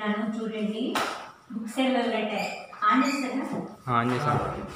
చెప్తున్నాను చూడండి book cell letter on చేస్తారా ఆన్ చేసాం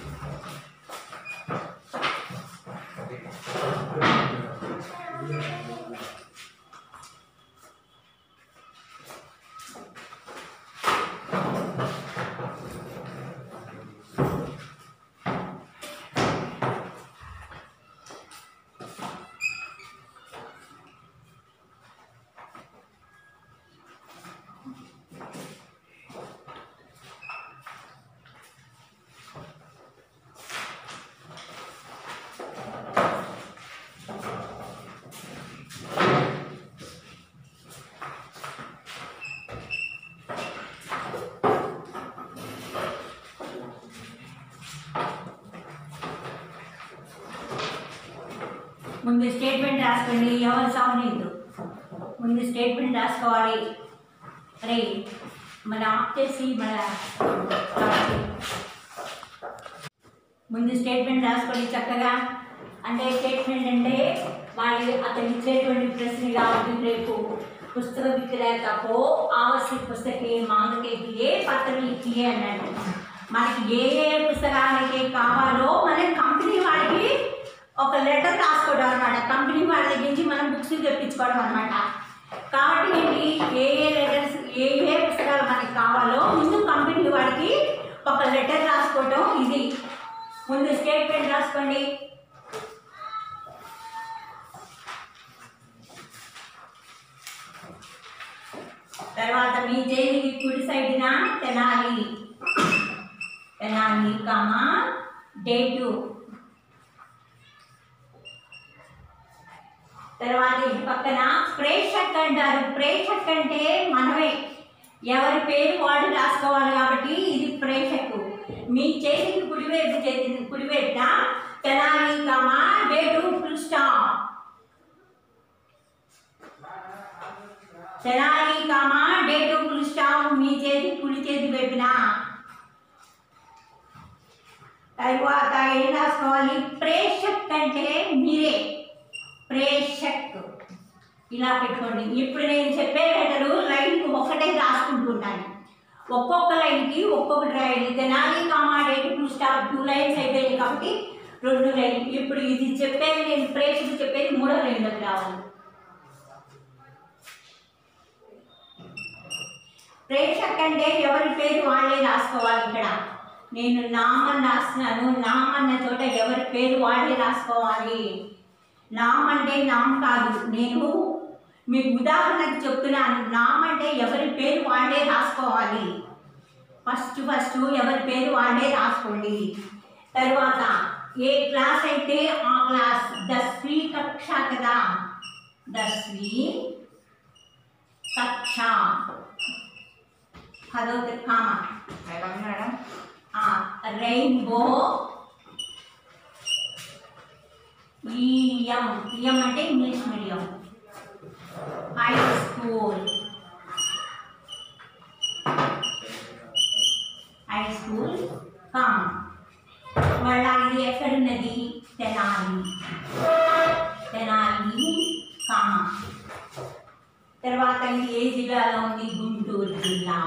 ముందు స్టేట్మెంట్ రాసుకోండి ఎవరు సావనీదు ముందు స్టేట్మెంట్ రాసుకోవాలి అరే మన ఆఫ్ చేసి మన ముందు స్టేట్మెంట్ రాసుకోండి చక్కగా అంటే స్టేట్మెంట్ అంటే వాళ్ళు అతను ఇచ్చేటువంటి ప్రశ్న కాబట్టి రేపు పుస్తక విక్రేత को आवश्यक पुस्तकें मांग के लिए पत्र लिखिए అన్నాడు మనకి ఏ ఏ పుస్తకాలకి కావాలో మనం కంపెనీ వాళ్ళకి ఒక లెటర్ రాసుకోవడం అనమాట కంపెనీ వాళ్ళ దగ్గర నుంచి మనం బుక్స్ తెప్పించుకోవడం అనమాట కాబట్టి ఏంటి ఏ ఏ లెటర్స్ ఏ ఏ పుస్తకాలు మనకి కావాలో ముందు కంపెనీ వాడికి ఒక లెటర్ రాసుకోవడం ఇది ముందు స్టేట్మెంట్ రాసుకోండి తర్వాత మీ జైలుకి కుడి సైడ్న తెనాలి తెనాలి కామా డేటు తర్వాత ఈ పక్కన ప్రేక్షక్ అంటారు ప్రేక్షక్ అంటే మనమే ఎవరి పేరు వాడు రాసుకోవాలి కాబట్టి ఇది ప్రేక్షకు మీ చేతికి కుడివైపు చేతికి కుడివైపున Tenali comma date full stop Tenali comma date full stop మీ చేతి కుడి చేతి వైపున తర్వాత ఏం రాసుకోవాలి ప్రేక్షక్ అంటే మీరే ప్రేక్షక్ ఇలా పెట్టుకోండి ఇప్పుడు నేను చెప్పే లెటరు లైన్కి ఒక్కటే రాసుకుంటున్నాను ఒక్కొక్క లైన్కి ఒక్కొక్కటి రాయాలి Tenali comma date full stop two lines అయిపోయింది కాబట్టి రెండు లైన్ ఇప్పుడు ఇది చెప్పేది నేను ప్రేక్షకు చెప్పేది మూడో లైన్లోకి రావాలి ప్రేక్షక్ అంటే ఎవరి పేరు వాళ్ళే రాసుకోవాలి ఇక్కడ నేను నామని రాస్తున్నాను నామ్ అన్న చోట ఎవరి పేరు వాళ్ళే రాసుకోవాలి నామ్ అంటే నామ్ కాదు నేను మీకు ఉదాహరణకు చెప్తున్నాను నామ్ అంటే ఎవరి పేరు వాళ్ళే రాసుకోవాలి ఫస్ట్ ఫస్ట్ ఎవరి పేరు వాళ్ళే రాసుకోండి తర్వాత ఏ క్లాస్ అయితే ఆ క్లాస్ దస్వీ కక్ష కదా దస్వీ కక్ష పదో comma madam Rainbow EM EM అంటే English medium high school high school comma మళ్ళా ఇది ఎక్కడున్నది తెనాలి తెనాలి కామ తర్వాత ఇది ఏ జిల్లాలో ఉంది గుంటూరు జిల్లా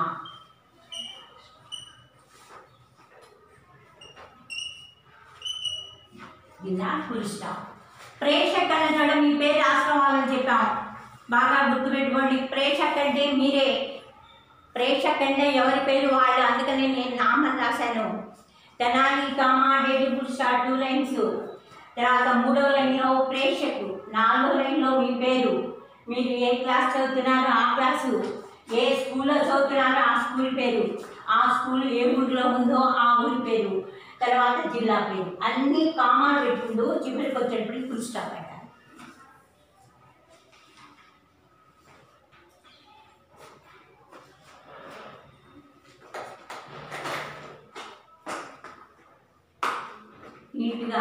జిల్లా ఫుల్ స్టాప్ ప్రేక్షక్ అన్న చోట మీ పేరు రాసుకోవాలని చెప్పాం బాగా గుర్తుపెట్టుకోండి ప్రేక్షక్ అంటే మీరే ప్రేక్షక్ అంటే ఎవరి పేరు వాళ్ళు అందుకని నేను నామని రాశాను Tenali comma date full stop two lines తర్వాత మూడో లైన్లో ప్రేక్షకు నాలుగో లైన్లో మీ పేరు మీరు ఏ క్లాస్ చదువుతున్నారో ఆ క్లాసు ఏ స్కూల్లో చదువుతున్నారో ఆ స్కూల్ పేరు ఆ స్కూల్ ఏ ఊరిలో ఉందో ఆ ఊరి పేరు తర్వాత జిల్లా పేరు అన్ని కామాలు పెట్టుకుంటూ చివరికి వచ్చేటప్పటికి ఫుల్ స్టాప్ పెట్టాలి నీట్గా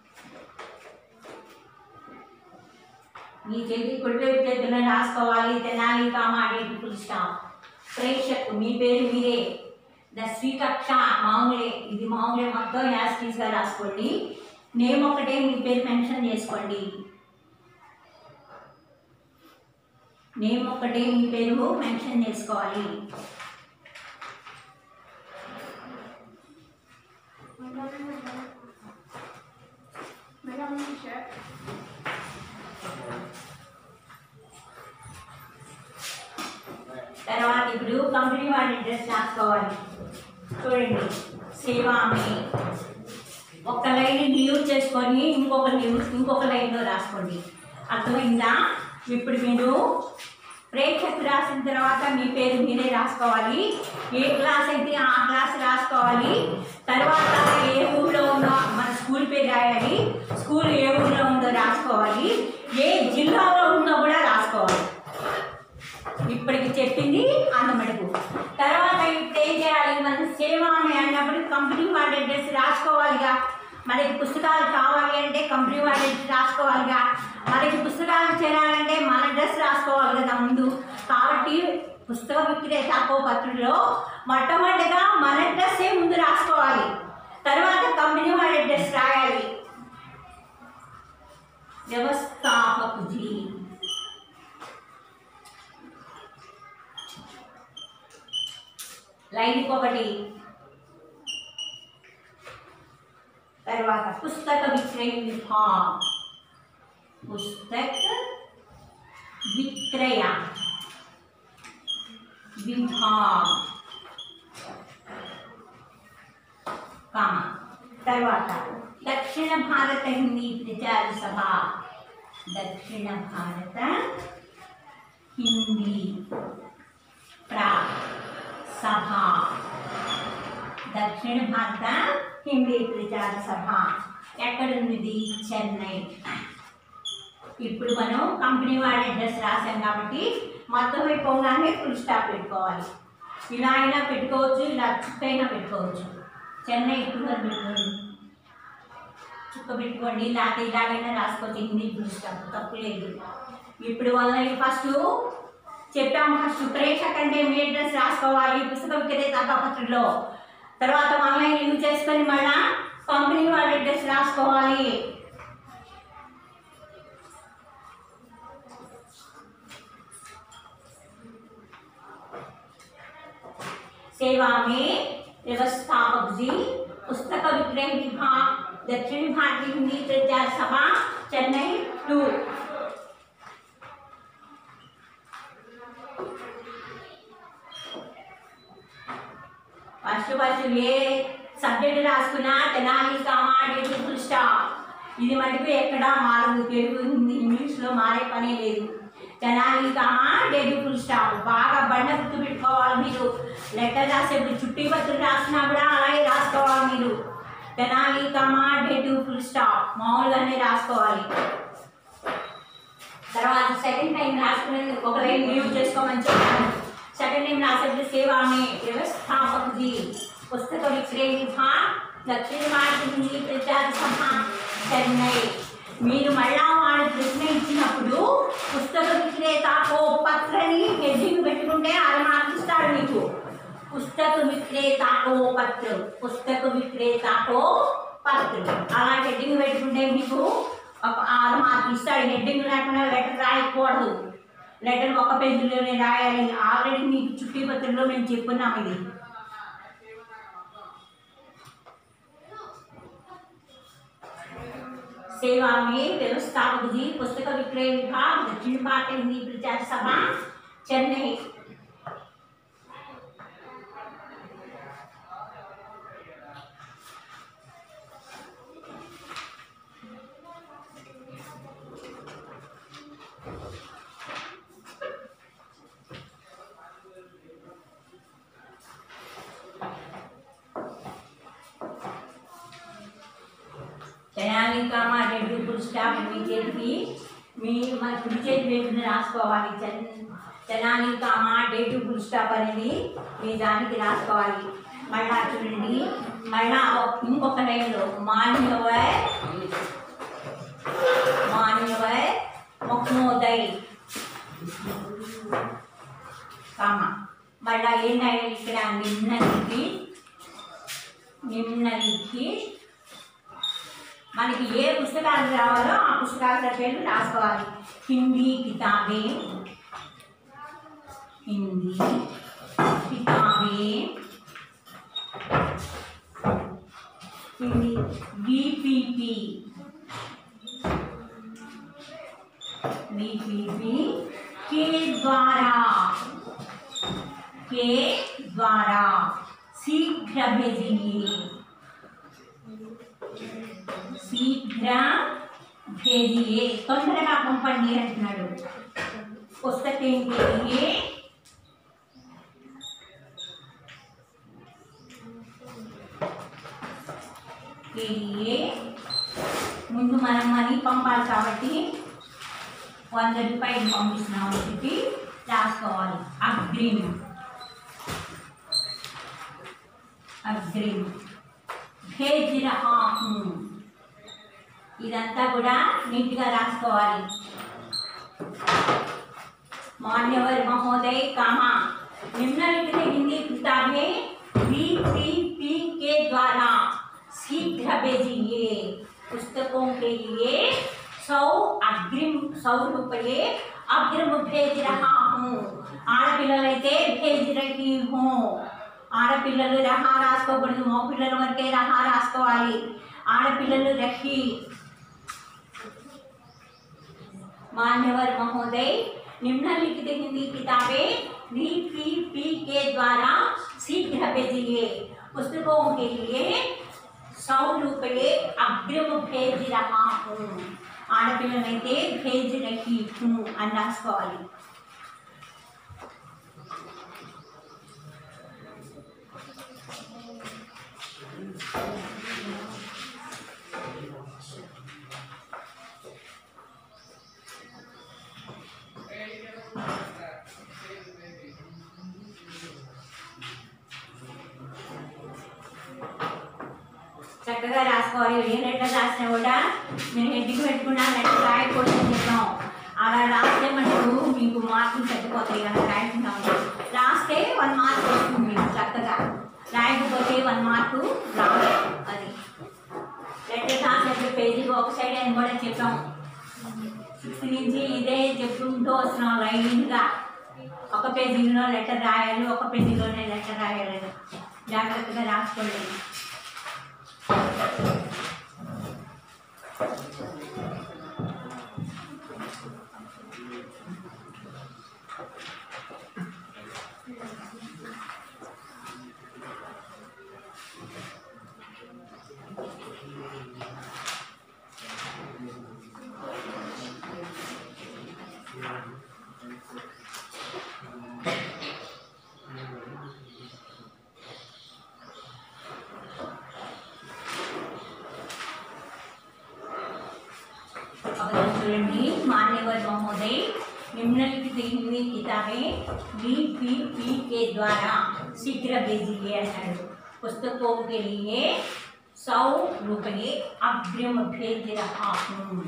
మీ చేతి కుడివైపు చేతుల్లో రాసుకోవాలి Tenali comma date full stop ప్రేక్షకు మీ పేరు మీరే ద స్వీకక్ష మామూలే ఇది మామూలే మొత్తం యాస్టీస్గా రాసుకోండి నేమ్ ఒకటే మీ పేరు మెన్షన్ చేసుకోండి నేమ్ ఒకటి మీ పేరు మెన్షన్ చేసుకోవాలి తర్వాత ఇప్పుడు కంపెనీ వాళ్ళ అడ్రస్ రాసుకోవాలి చూడండి సేవామి ఒక లైన్ లీవ్ చేసుకొని ఇంకొక లీవ్ ఇంకొక లైన్లో రాసుకోండి అర్థమైందా ఇప్పుడు మీరు ప్రేక్షకు రాసిన తర్వాత మీ పేరు మీరే రాసుకోవాలి ఏ క్లాస్ అయితే ఆ క్లాస్ రాసుకోవాలి తర్వాత ఏ ఊళ్ళో ఉందో మన స్కూల్ పేరు రాయాలి స్కూల్ ఏ ఊళ్ళో ఉందో రాసుకోవాలి ఏ జిల్లాలో ఉందో కూడా రాసుకోవాలి ఇప్పటికి చెప్పింది అన్నమడుగు తర్వాత ఇప్పుడు ఏం చేయాలి మనం సేవ అని అన్నప్పుడు కంపెనీ వాళ్ళ అడ్రస్ రాసుకోవాలిగా మనకి పుస్తకాలు కావాలి అంటే కంపెనీ వాళ్ళ అడ్రస్ రాసుకోవాలిగా మనకి పుస్తకాలు చేరాలంటే మన అడ్రస్ రాసుకోవాలి కదా ముందు కాబట్టి పుస్తక విక్రేత పత్రుల్లో మొట్టమొదటిగా మన అడ్రస్సే ముందు రాసుకోవాలి తర్వాత కంపెనీ వాళ్ళ అడ్రస్ రాయాలి వ్యవస్థాపకుజీ లైన్కి ఒకటి తర్వాత పుస్తక విక్రయ విభాగ్ పుస్తక విక్రయ విభాగ్ కామ తర్వాత దక్షిణ భారత హిందీ ప్రచార సభ దక్షిణ భారత హిందీ ప్రా సభ దక్షిణ భారత హిందీ ప్రచార సభ ఎక్కడుంది ఇది? చెన్నై ఇప్పుడు మనం కంపెనీ వాళ్ళ అడ్రస్ రాసాం కాబట్టి మొత్తం అయిపోగానే ఫుల్ స్టాప్ పెట్టుకోవాలి ఇలా అయినా పెట్టుకోవచ్చు ఇలా చుక్కైనా పెట్టుకోవచ్చు చెన్నై ఎక్కువగా పెట్టుకోండి చుక్క పెట్టుకోండి లేకపోతే ఇలాగైనా రాసుకోవచ్చు హిందీ ఫుల్ స్టాప్ తప్పు లేదు ఇప్పుడు వల్ల ఫస్ట్ చెప్పాము ఫస్ట్ ప్రేక్షక్ అంటే మీ అడ్రస్ రాసుకోవాలి పుస్తక విక్రేత పత్రికలో తర్వాత ఆన్లైన్ యూజ్ చేసుకొని మళ్ళా కంపెనీ వాళ్ళ అడ్రస్ రాసుకోవాలి सेवा में व्यवस्थापक जी पुस्तक विक्रय विभाग दक्षिण भारतीय Hindi Prachar Sabha Chennai two first first A subject రాసుకున్నా Tenali comma date full stop ఇది మటుకు ఎక్కడా మారదు తెలుగు హిందీ ఇంగ్లీష్లో మారే పనే లేదు Tenali comma date full stop బాగా బండ గుర్తు పెట్టుకోవాలి మీరు లెటర్ రాసేప్పుడు చుట్టి పత్రిక రాసినా కూడా అలాగే రాసుకోవాలి మీరు Tenali comma date full stop మామూలుగానే రాసుకోవాలి తర్వాత సెకండ్ టైం రాసుకునేది ఒక లైన్ యూజ్ చేసుకోమని చెప్పాను సెకండ్ టైం రాసేది సేవామి వ్యవస్థాపకుది పుస్తక విక్రయ విభాగ్ దక్షిణ భారత హిందీ ప్రచార సభ చెన్నై మీరు మళ్ళా వాడు ప్రశ్న ఇచ్చినప్పుడు పుస్తక విక్రేత ఓ పత్రని హెడ్డింగ్ పెట్టుకుంటే అది మార్క్స్ ఇస్తాడు మీకు పుస్తక విక్రేత ఓ పత్ర పుస్తక విక్రేత ఓ పత్ర అలా హెడ్డింగ్ పెట్టుకుంటే మీకు ఒక ఆరు మార్కులు ఇస్తాడు హెడ్డింగ్ లేకుండా లెటర్ రాయకూడదు లెటర్ ఒక పేజీలోనే రాయాలి ఆల్రెడీ మీకు చుట్టి పత్రికలో మేము చెప్పున్నాం ఇది सेवा में व्यवस्थापक जी पुस्तक विक्रय विभाग दक्षिण Bharat Hindi Prachar Sabha Chennai Tenali comma Reddy full stop మీ చేతికి మీ మన కుడి చేతి వేసుకుని రాసుకోవాలి చెన్ Tenali comma date full stop అనేది మీ దానికి రాసుకోవాలి మళ్ళా చూడండి మళ్ళా ఒక- ఇంకొక లైన్లో మాన్యవై మాన్యవై ముఖ్మోదయ్ కామ మళ్ళా ఏం రాయాలి ఇక్కడ నిమ్నలికి నిమ్నలికి మనకి ఏ పుస్తకాలు రావాలో ఆ పుస్తకాల పేర్లు రాసుకోవాలి హిందీ కితాబే हिंदी किताबें हिंदी बीपीपी बीपीपी के द्वारा के द्वारा शीघ्र भेजिए శీఘ్ర भेजिए తొందరగా పంపండి అంటున్నాడు పుస్తకం के के लिए ముందు మనం మనీ పంపాలి కాబట్టి వంద రూపాయలు పంపిస్తున్నాం అని చెప్పి రాసుకోవాలి అగ్రిమ్ అగ్రిమ్ भेज रहा हूँ ఇదంతా కూడా నీట్గా రాసుకోవాలి मान्यवर महोदय कहा निम्नलिखित हिंदी किताबें बीपीपी के द्वारा शीघ्र भेजिए पुस्तकों के लिए सौ अग्रिम सौ रुपये अग्रिम भेज रहा हूँ ఆడపిల్లలైతే భేజ్ రహీ హూ ఆడపిల్లలు రహా రాసుకోకూడదు మగపిల్లల వరకే రహా రాసుకోవాలి ఆడపిల్లలు రహీ मान्यवर महोदय निम्नलिखित हिंदी किताबें बीपीपी के द्वारा शीघ्र भेजिए पुस्तकों के लिए सौ रुपये अग्रिम भेज रहा हूँ ఆడపిల్లలైతే భేజ్ రహీ హూ అని రాసుకోవాలి చక్కగా రాసుకోవాలి ఏ లెటర్ రాసినా కూడా నేను హెడ్కి పెట్టుకున్నా లెటర్ రాయకూడదు అని చెప్పాం అలా రాస్తే మనకు మీకు మార్కులు తగ్గిపోతాయి కదా రాయకుండా రాస్తే వన్ మార్క్ వస్తుంది మీకు చక్కగా రాయకపోతే వన్ మార్కు రాదు అది లెటర్ రాసేప్పుడు పేజీకి ఒక సైడ్ అని కూడా చెప్పాం సిక్స్త్ నుంచి ఇదే చెప్పుకుంటూ వస్తున్నాం లైన్గా ఒక పేజీలో లెటర్ రాయాలి ఒక పేజీలోనే లెటర్ రాయాలి జాగ్రత్తగా రాసుకోండి अगर చూడండి मान्यवर महोदय निम्नलिखित हिंदी किताबें बीपीपी के द्वारा शीघ्र भेजिए अన్నాడు पुस्तकों के लिए सौ रुपये अग्रिम भेज रहा हूँ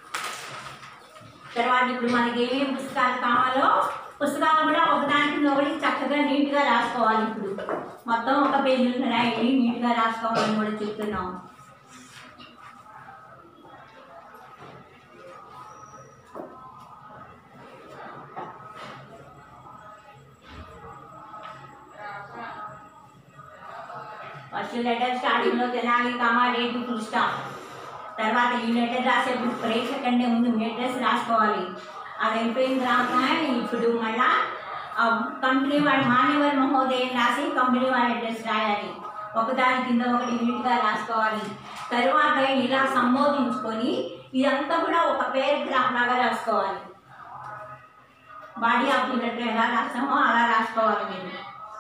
తర్వాత ఇప్పుడు మనకి ఏమేమి పుస్తకాలు కావాలో పుస్తకాలు కూడా ఒకదానికి కింద ఒకటి చక్కగా నీట్గా రాసుకోవాలి ఇప్పుడు మొత్తం ఒక పేజీలో రాయండి నీట్గా రాసుకోవాలని కూడా చెప్తున్నాం ఫస్ట్ లెటర్ స్టార్టింగ్లో Tenali comma date full stop తర్వాత ఈ లెటర్ రాసేప్పుడు బ్రేక్ కంటే ముందు లెటర్స్ రాసుకోవాలి అది అయిపోయిన తర్వాత ఇప్పుడు మళ్ళా ఆ కంపెనీ వాడి మాన్యవర్ మహోదయం రాసి కంపెనీ వాడి అడ్రస్ రాయాలి ఒకదాని కింద ఒకటి నీట్గా రాసుకోవాలి తర్వాత ఇలా సంబోధించుకొని ఇదంతా కూడా ఒక పేరాగ్రాఫ్ లాగా రాసుకోవాలి బాడీ ఆఫ్ ది లెటర్ ఎలా రాస్తామో అలా రాసుకోవాలి మీరు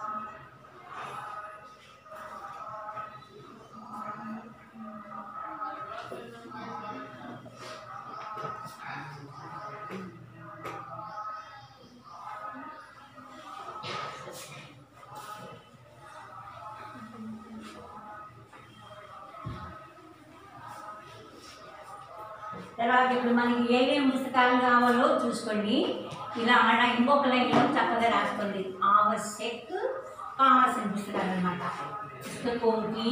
తర్వాత ఇప్పుడు మనకి ఏమేమి పుస్తకాలు కావాలో చూసుకోండి ఇలా మన ఇంకొక లైన్లో చక్కగా రాసుకోండి ఆవశ్యక్ కావాల్సిన పుస్తకాలు అనమాట పుస్తకోకి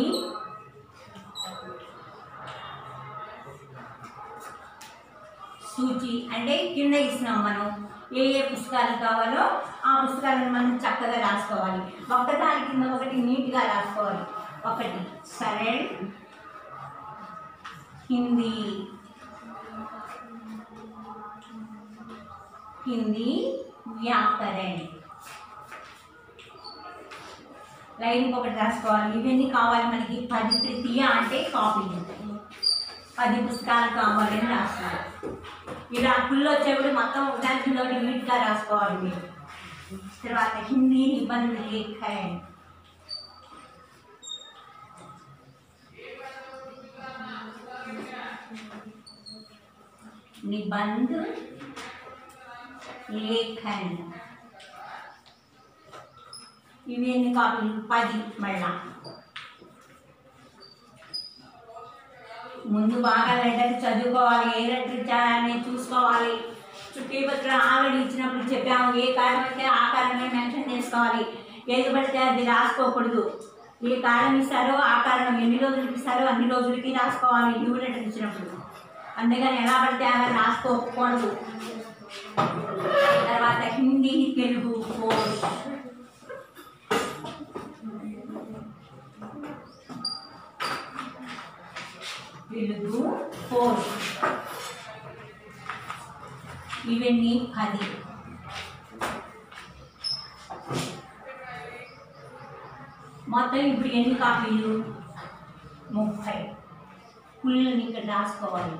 సూచి అంటే కింద ఇస్తున్నాం మనం ఏ ఏ పుస్తకాలు కావాలో ఆ పుస్తకాలను మనం చక్కగా రాసుకోవాలి ఒక్కదాని కింద ఒకటి నీట్గా రాసుకోవాలి ఒకటి సరళ్ హిందీ హిందీ వ్యాకరణ్ లైన్ ఒకటి రాసుకోవాలి ఇవన్నీ కావాలి మనకి పది తృతీయ అంటే కాపీలు పది పుస్తకాలు కావాలని రాసుకోవాలి ఇలా ఫుల్ వచ్చేప్పుడు మొత్తం దానికి ఒకటి నీట్గా రాసుకోవాలి మీరు తర్వాత హిందీ నిబంధ లేఖన్ निबंध లేఖన్ ఇవి ఎన్ని కాపీలు పది మళ్ళా ముందు బాగా లెటర్ చదువుకోవాలి ఏ లెటర్ ఇచ్చారని చూసుకోవాలి చుట్టూ పత్రం ఆల్రెడీ ఇచ్చినప్పుడు చెప్పాము ఏ కారణం అయితే ఆ కారణమే మెన్షన్ చేసుకోవాలి ఏది పడితే అది రాసుకోకూడదు ఏ కారణం ఇస్తారో ఆ కారణం ఎన్ని రోజులకి ఇస్తారో అన్ని రోజులకి రాసుకోవాలి లీవ్ లెటర్ ఇచ్చినప్పుడు అందుకని ఎలా పడితే అలా రాసుకోకూడదు తర్వాత హిందీ తెలుగు కోర్స్ తెలుగు కోర్స్ ఇవన్నీ పది మొత్తం ఇప్పుడు ఎన్ని కాపీలు ముప్పై పుల్లని ఇక్కడ రాసుకోవాలి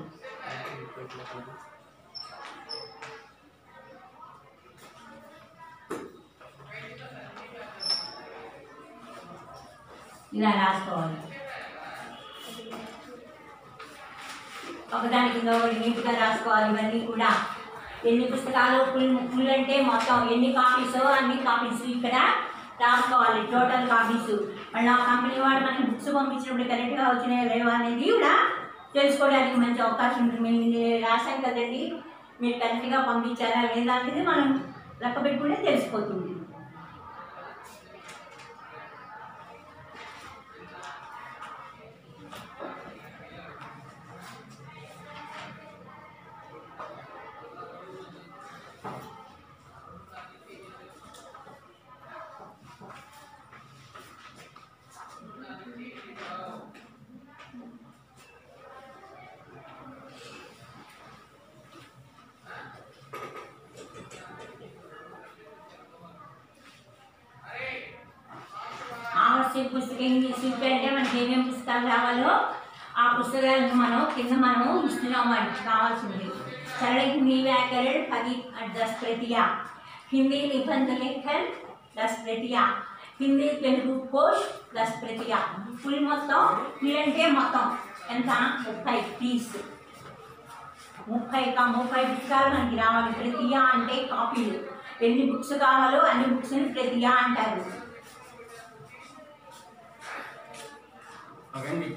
ఇలా రాసుకోవాలి ఒకదాని కింద ఒకటి నీట్గా రాసుకోవాలి ఇవన్నీ కూడా ఎన్ని పుస్తకాలు ఫుల్ ఫుల్ అంటే మొత్తం ఎన్ని కాపీస్ అన్ని కాపీస్ ఇక్కడ రాసుకోవాలి టోటల్ కాపీస్ మళ్ళీ ఆ కంపెనీ వాడు మనకి బుక్స్ పంపించినప్పుడు కరెక్ట్గా వచ్చినాయో లేవా అనేది కూడా తెలుసుకోవడానికి మంచి అవకాశం ఉంటుంది మేము ఇది రాశాం కదండి మీరు కరెక్ట్గా పంపించారా లేదా అనేది మనం లెక్క పెట్టుకుంటే తెలిసిపోతుంది ఆవశ్యక పుస్తకం ఇంగ్లీష్ అంటే మనకి ఏమేమి పుస్తకాలు కావాలో ఆ పుస్తకాలను మనం కింద మనం ఇస్తున్నాం వాటికి కావాల్సింది సరళ హిందీ వ్యాకరణ పది దస్ ప్రతియా హిందీ నిబంధ లేఖన్ దస్ ప్రతియా హిందీ తెలుగు కోష్ దస్ ప్రతియా ఫుల్ మొత్తం ఫుల్ అంటే మొత్తం ఎంత ముప్పై పీస్ ముప్పై కా- ముప్పై పుస్తకాలు మనకి రావాలి ప్రతియా అంటే కాపీలు ఎన్ని బుక్స్ కావాలో అన్ని బుక్స్ని ప్రతియా అంటారు అవండి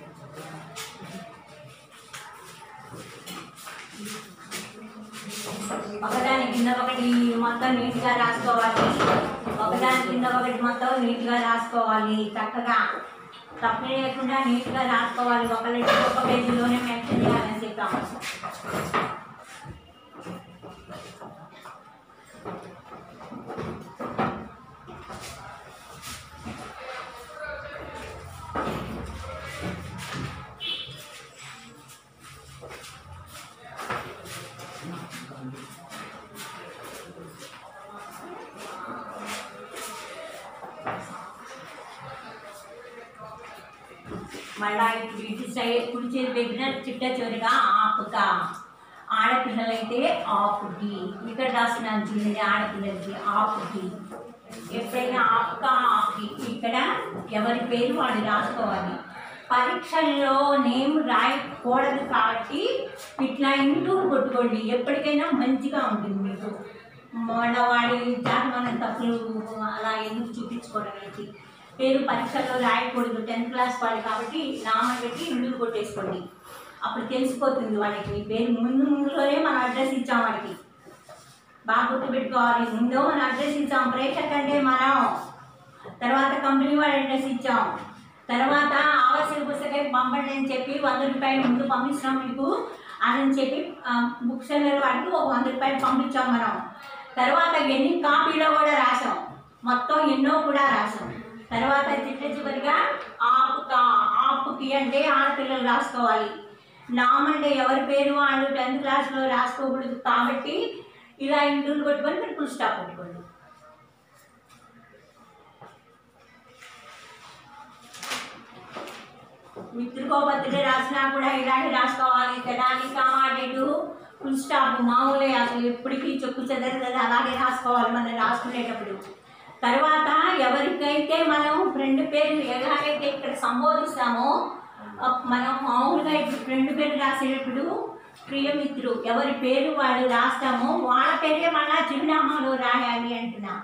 ఒకదాని కింద ఒకటి మొత్తం నీట్గా రాసుకోవాలి ఒకదాని కింద ఒకటి మొత్తం నీట్గా రాసుకోవాలి చక్కగా తప్పు లేకుండా నీట్గా రాసుకోవాలి ఒక లెటర్ ఒక పేజీలోనే మెన్షన్ చేయాలని చెప్పాము మళ్ళా ఇప్పుడు ఇటు సైడ్ కుడి చేతి పెట్టిన చిట్ట చివరిగా ఆపుతా ఆడపిల్లలైతే ఆపుటి ఇక్కడ రాస్తున్నాను చూడండి ఆడపిల్లలకి ఆపుటి ఎప్పుడైనా ఆపుక ఆపుటి ఇక్కడ ఎవరి పేరు వాళ్ళు రాసుకోవాలి పరీక్షల్లో నేమ్ రాయకూడదు కాబట్టి ఇట్లా ఇంటూ కొట్టుకోండి ఎప్పటికైనా మంచిగా ఉంటుంది మీకు మన వాడి జాతమైన తప్పులు అలా ఎందుకు చూపించుకోవడం అనేది పేరు పరీక్షల్లో రాయకూడదు టెన్త్ క్లాస్ వాళ్ళు కాబట్టి నామం పెట్టి ఇందులు కొట్టేసుకోండి అప్పుడు తెలిసిపోతుంది వాళ్ళకి మీ పేరు ముందు ముందులోనే మన అడ్రస్ ఇచ్చాం వాడికి బాగా గుర్తుపెట్టుకోవాలి ముందు మన అడ్రస్ ఇచ్చాం ప్రేక్షక్ అంటే మనం తర్వాత కంపెనీ వాడి అడ్రస్ ఇచ్చాం తర్వాత ఆవశ్యక పుస్తకం పంపండి అని చెప్పి వంద రూపాయలు ముందు పంపిస్తున్నాం మీకు అని చెప్పి బుక్ సెల్లర్ వాడికి ఒక వంద రూపాయలు పంపించాం మనం తర్వాత ఎన్ని కాపీలో కూడా రాసాం మొత్తం ఎన్నో కూడా రాసాం తర్వాత చిట్ట చివరిగా ఆపుక ఆపుకి అంటే ఆడపిల్లలు రాసుకోవాలి నామ్ అంటే ఎవరి పేరు వాళ్ళు టెన్త్ క్లాస్లో రాసుకోకూడదు కాబట్టి ఇలా ఇంటూలు కొట్టుకొని మీరు ఫుల్ స్టాప్ పెట్టుకోండి మిత్రుకో బర్త్డే రాసినా కూడా ఇలాంటి రాసుకోవాలి తెనాలి కామాడేటు ఫుల్ స్టాప్ మామూలే అసలు ఎప్పటికీ చెక్కు చెదరదు అలాగే రాసుకోవాలి మనం రాసుకునేటప్పుడు తర్వాత ఎవరికైతే మనం ఫ్రెండ్ పేరు ఎలాగైతే ఇక్కడ సంబోధిస్తామో అప్ మనం మామూలుగా ఇప్పుడు ఫ్రెండ్ పేరు రాసేటప్పుడు ప్రియమిత్రు ఎవరి పేరు వాళ్ళు రాస్తామో వాళ్ళ పేరే మళ్ళా చిరునామాలో రాయాలి అంటున్నా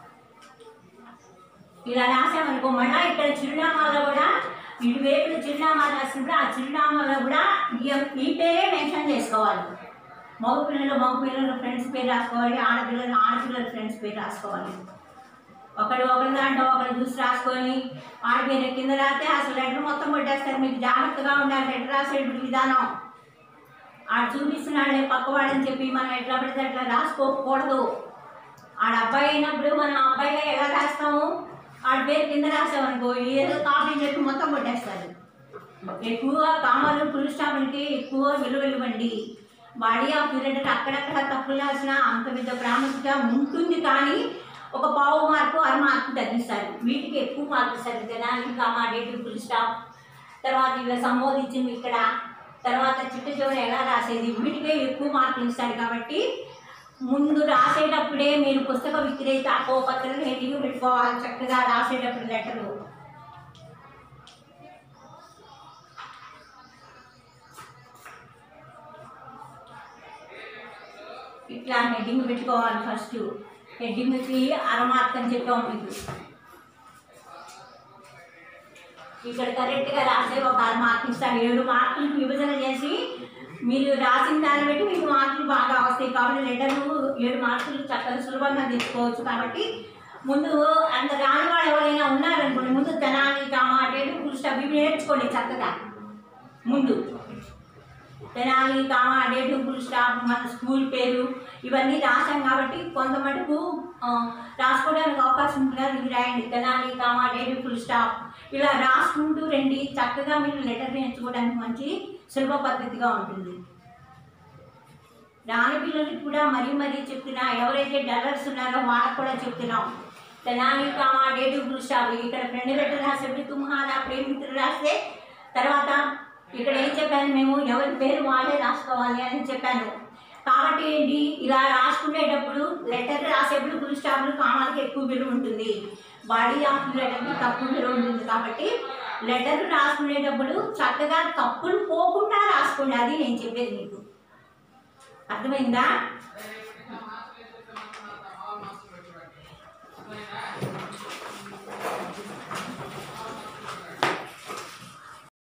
ఇలా రాసామనుకో మళ్ళా ఇక్కడ చిరునామాలో కూడా ఇటువైపు చిరునామా రాసినప్పుడు ఆ చిరునామాలో కూడా ఈ- ఈ పేరే మెన్షన్ చేసుకోవాలి మగ పిల్లలు మగ పిల్లల ఫ్రెండ్స్ పేరు రాసుకోవాలి ఆడపిల్లలు ఆడపిల్లల ఫ్రెండ్స్ పేరు రాసుకోవాలి ఒకడు ఒకరి దాంట్లో ఒకరు చూసి రాసుకొని ఆడపేరు కింద రాస్తే అసలు లెటర్ మొత్తం కొట్టేస్తారు మీకు జాగ్రత్తగా ఉండాలి లెటర్ రాసేటువంటి విధానం ఆడు చూపిస్తున్నాడే పక్కవాడని చెప్పి మనం ఎట్లా పడితే అట్లా రాసుకోకూడదు ఆడ అబ్బాయి అయినప్పుడు మనం అబ్బాయిగా ఎలా రాస్తాము ఆడ పేరు కింద రాసామనుకో ఏదో కాపీ చెప్పి మొత్తం కొట్టేస్తారు ఎక్కువగా కామాలు ఫుల్ స్టాప్లకి ఎక్కువ విలువ ఇవ్వండి బాడీ ఆఫ్ పీరియడ్ అక్కడక్కడ తప్పులు రాసిన అంత పెద్ద ప్రాముఖ్యత ఉంటుంది కానీ ఒక పావు మార్కు అర మార్కు తగ్గిస్తారు వీటికి ఎక్కువ మార్కులు ఇస్తారు జనాలు కామా డేట్ ఫుల్ స్టాప్ తర్వాత ఇలా సంబోధించింది ఇక్కడ తర్వాత చిట్ట చివరి ఎలా రాసేది వీటికే ఎక్కువ మార్కులు ఇస్తాడు కాబట్టి ముందు రాసేటప్పుడే మీరు పుస్తక విక్రేత ఓ పత్రం హెడ్డింగ్ పెట్టుకోవాలి చక్కగా రాసేటప్పుడు లెటరు ఇట్లా హెడ్డింగ్ పెట్టుకోవాలి ఫస్ట్ హెడ్డింగ్కి అర మార్క్ అని చెప్పాం మీకు ఇక్కడ కరెక్ట్గా రాసే ఒక ఆరు మార్కులు ఇస్తారు ఏడు మార్కులు విభజన చేసి మీరు రాసిన దాన్ని బట్టి మీకు మార్కులు బాగా వస్తాయి కాబట్టి లెటర్లు ఏడు మార్కులు చక్కగా సులభంగా తీసుకోవచ్చు కాబట్టి ముందు అంత రాని వాళ్ళు ఎవరైనా ఉన్నారనుకోండి ముందు Tenali comma date full stop ఇవి నేర్చుకోండి చక్కగా ముందు Tenali comma date full stop మన స్కూల్ పేరు ఇవన్నీ రాసాం కాబట్టి కొంత మటుకు ఆ, రాసుకోవడానికి అవకాశం ఉంటుంది కదా, ఇది రాయండి Tenali comma date full stop ఇలా రాసుకుంటూ రండి చక్కగా మీరు లెటర్ నేర్చుకోవడానికి మంచి సులభ పద్ధతిగా ఉంటుంది రాని పిల్లలకి కూడా మరీ మరీ చెప్తున్నా ఎవరైతే డల్లర్స్ ఉన్నారో వాళ్ళకి కూడా చెప్తున్నాం Tenali comma date full stop ఇక్కడ ఫ్రెండ్ లెటర్ రాసేప్పుడు తుమ్హారా ప్రేమితులు రాస్తే తర్వాత ఇక్కడ ఏం చెప్పాను మేము ఎవరి పేరు వాళ్ళే రాసుకోవాలి అని చెప్పాను కాబట్టి ఏంటి ఇలా రాసుకునేటప్పుడు లెటర్ రాసేప్పుడు ఫుల్ స్టాప్లు కామాలకి ఎక్కువ విలువ ఉంటుంది బాడీ ఆఫ్ లెటర్కి తక్కువ విలువ ఉంటుంది కాబట్టి లెటర్ రాసుకునేటప్పుడు చక్కగా తప్పులు పోకుండా రాసుకోండి అది నేను చెప్పేది మీకు అర్థమైందా